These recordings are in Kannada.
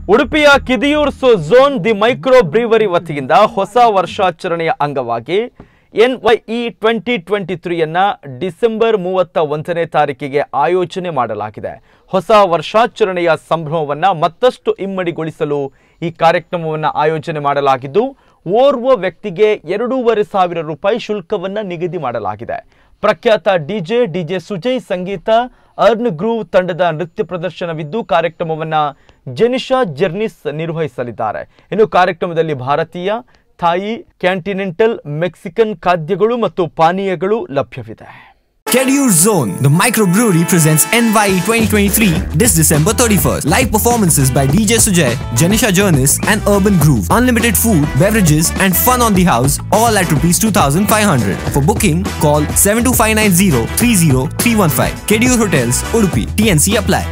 ಉಡುಪಿಯ ಕಿದಿಯೂರ್ ಸು- ಝೋನ್ ದಿ ಮೈಕ್ರೋ ಬ್ರೀವರಿ ವತಿಯಿಂದ ಹೊಸ ವರ್ಷಾಚರಣೆಯ ಅಂಗವಾಗಿ ಎನ್ವೈಇ ಟ್ವೆಂಟಿ ಟ್ವೆಂಟಿ ತ್ರೀಯನ್ನ ಡಿಸೆಂಬರ್ ಮೂವತ್ತ ಒಂದನೇ ತಾರೀಕಿಗೆ ಆಯೋಜನೆ ಮಾಡಲಾಗಿದೆ ಹೊಸ ವರ್ಷಾಚರಣೆಯ ಸಂಭ್ರಮವನ್ನ ಮತ್ತಷ್ಟು ಇಮ್ಮಡಿಗೊಳಿಸಲು ಈ ಕಾರ್ಯಕ್ರಮವನ್ನು ಆಯೋಜನೆ ಮಾಡಲಾಗಿದ್ದು ಓರ್ವ ವ್ಯಕ್ತಿಗೆ ಎರಡೂವರೆ ಸಾವಿರ ರೂಪಾಯಿ ಶುಲ್ಕವನ್ನ ನಿಗದಿ ಮಾಡಲಾಗಿದೆ ಪ್ರಖ್ಯಾತ ಡಿಜೆ ಡಿಜೆ ಸುಜಯ್ ಸಂಗೀತ ಅರ್ನ್ ಗ್ರೂವ್ ತಂಡದ ನೃತ್ಯ ಪ್ರದರ್ಶನವಿದ್ದು ಕಾರ್ಯಕ್ರಮವನ್ನ ಜೆನಿಶಾ ಜರ್ನಿಸ್ ನಿರ್ವಹಿಸಲಿದ್ದಾರೆ ಇನ್ನು ಕಾರ್ಯಕ್ರಮದಲ್ಲಿ ಭಾರತೀಯ ಥಾಯಿ ಕ್ಯಾಂಟಿನೆಂಟಲ್ ಮೆಕ್ಸಿಕನ್ ಖಾದ್ಯಗಳು ಮತ್ತು ಪಾನೀಯಗಳು ಲಭ್ಯವಿದೆ Kedure Zone, the microbrewery presents NYE 2023 this December 31st. Live performances by DJ Sujay, Janisha Journeys, and Urban Groove. Unlimited food, beverages, and fun on the house, all at rupees 2500. For booking, call 72590 30315. Kedure Hotels, Udupi. TNC apply.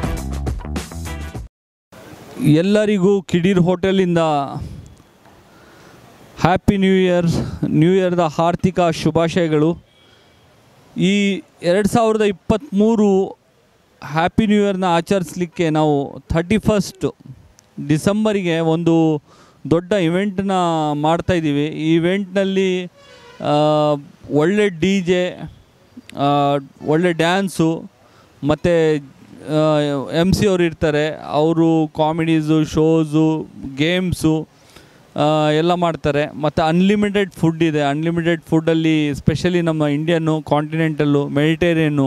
ಎಲ್ಲರಿಗೂ ಕಿಡೀರ್ ಹೋಟೆಲಿಂದ ಹ್ಯಾಪಿ ನ್ಯೂ ಇಯರ್ ನ್ಯೂ ಇಯರ್ದ ಆರ್ಥಿಕ ಶುಭಾಶಯಗಳು ಈ ಎರಡು ಸಾವಿರದ ಇಪ್ಪತ್ತ್ಮೂರು ಹ್ಯಾಪಿ ನ್ಯೂ ಇಯರ್ನ ಆಚರಿಸಲಿಕ್ಕೆ ನಾವು ಥರ್ಟಿ ಫಸ್ಟ್ ಡಿಸೆಂಬರಿಗೆ ಒಂದು ದೊಡ್ಡ ಇವೆಂಟನ್ನ ಮಾಡ್ತಾಯಿದ್ದೀವಿ ಈ ಇವೆಂಟ್ನಲ್ಲಿ ಒಳ್ಳೆ ಡಿ ಜೆ ಒಳ್ಳೆ ಡ್ಯಾನ್ಸು ಮತ್ತು ಎಮ್ ಸಿ ಅವರು ಇರ್ತಾರೆ ಅವರು ಕಾಮಿಡೀಸು ಶೋಸು ಗೇಮ್ಸು ಎಲ್ಲ ಮಾಡ್ತಾರೆ ಮತ್ತು ಅನ್ಲಿಮಿಟೆಡ್ ಫುಡ್ ಇದೆ ಅನ್ಲಿಮಿಟೆಡ್ ಫುಡ್ಡಲ್ಲಿ ಸ್ಪೆಷಲಿ ನಮ್ಮ Indian continental Mediterranean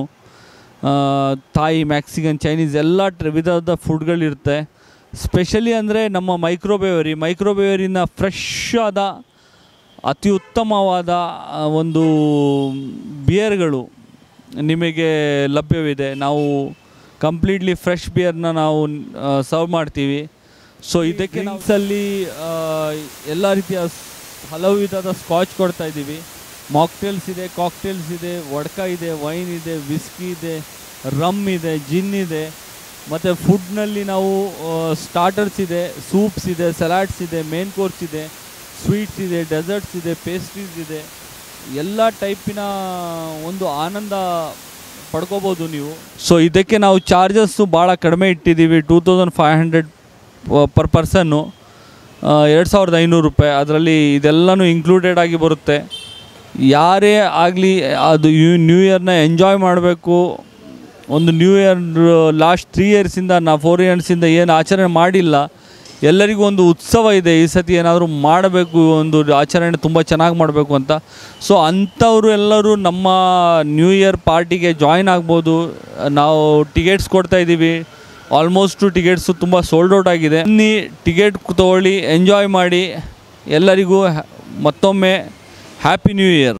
Thai Mexican Chinese ಎಲ್ಲ ಟ್ರ ವಿಧದ ಫುಡ್ಗಳಿರುತ್ತೆ ಸ್ಪೆಷಲಿ ಅಂದರೆ ನಮ್ಮ ಮೈಕ್ರೋಬೇವರಿ ಮೈಕ್ರೋಬೇವರಿನ ಫ್ರೆಶ್ ಆದ ಅತಿ ಉತ್ತಮವಾದ ಆ, ಒಂದು ಬಿಯರ್ಗಳು ನಿಮಗೆ ಲಭ್ಯವಿದೆ ನಾವು ಕಂಪ್ಲೀಟ್ಲಿ ಫ್ರೆಶ್ ಬಿಯರ್ನ ನಾವು ಸರ್ವ್ ಮಾಡ್ತೀವಿ ಸೊ ಇದಕ್ಕೆ ನಾವಲ್ಲಿ ಎಲ್ಲ ರೀತಿಯ ಸ್- ಹಲವು ವಿಧದ ಸ್ಕಾಚ್ ಕೊಡ್ತಾ ಇದ್ದೀವಿ ಮಾಕ್ಟೇಲ್ಸ್ ಇದೆ ಕಾಕ್ಟೇಲ್ಸ್ ಇದೆ ವಡ್ಕ ಇದೆ ವೈನ್ ಇದೆ ವಿಸ್ಕಿ ಇದೆ ರಮ್ ಇದೆ ಜಿನ್ ಇದೆ ಮತ್ತು ಫುಡ್ನಲ್ಲಿ ನಾವು ಸ್ಟಾರ್ಟರ್ಸ್ ಇದೆ ಸೂಪ್ಸ್ ಇದೆ ಸಲಾಡ್ಸ್ ಇದೆ ಮೇನ್ ಕೋರ್ಸ್ ಇದೆ ಸ್ವೀಟ್ಸ್ ಇದೆ ಡೆಸರ್ಟ್ಸ್ ಇದೆ ಪೇಸ್ಟ್ರೀಸ್ ಇದೆ ಎಲ್ಲ ಟೈಪಿನ ಒಂದು ಆನಂದ ಪಡ್ಕೋಬೋದು ನೀವು ಸೊ ಇದಕ್ಕೆ ನಾವು ಚಾರ್ಜಸ್ಸು ಭಾಳ ಕಡಿಮೆ ಇಟ್ಟಿದ್ದೀವಿ two thousand five hundred per person ಎರಡು ಸಾವಿರದ ಐನೂರು ರೂಪಾಯಿ ಅದರಲ್ಲಿ ಇದೆಲ್ಲನೂ ಇನ್ಕ್ಲೂಡೆಡ್ ಆಗಿ ಬರುತ್ತೆ ಯಾರೇ ಆಗಲಿ ಅದು ಯು- ನ್ಯೂ ಇಯರ್ನ ಎಂಜಾಯ್ ಮಾಡಬೇಕು ಒಂದು ನ್ಯೂ ಇಯರ್ ಲಾಸ್ಟ್ ತ್ರೀ ಇಯರ್ಸಿಂದ ನಾ ಫೋರ್ ಇಯರ್ಸಿಂದ ಏನು ಆಚರಣೆ ಮಾಡಿಲ್ಲ ಎಲ್ಲರಿಗೂ ಒಂದು ಉತ್ಸವ ಇದೆ ಈ ಸತಿ ಏನಾದರೂ ಮಾಡಬೇಕು ಒಂದು ಆಚರಣೆ ತುಂಬ ಚೆನ್ನಾಗಿ ಮಾಡಬೇಕು ಅಂತ ಸೊ ಅಂಥವರು ಎಲ್ಲರೂ ನಮ್ಮ ನ್ಯೂ ಇಯರ್ ಪಾರ್ಟಿಗೆ ಜಾಯ್ನ್ ಆಗ್ಬೋದು ನಾವು ಟಿಕೆಟ್ಸ್ ಕೊಡ್ತಾ ಇದ್ದೀವಿ ಆಲ್ಮೋಸ್ಟು ಟಿಕೆಟ್ಸು ತುಂಬ ಸೋಲ್ಡ್ ಔಟ್ ಆಗಿದೆ ಬನ್ನಿ ಟಿಕೆಟ್ ತೊಗೊಳ್ಳಿ ಎಂಜಾಯ್ ಮಾಡಿ ಎಲ್ಲರಿಗೂ ಹ್ಯಾ- ಮತ್ತೊಮ್ಮೆ ಹ್ಯಾಪಿ ನ್ಯೂ ಇಯರ್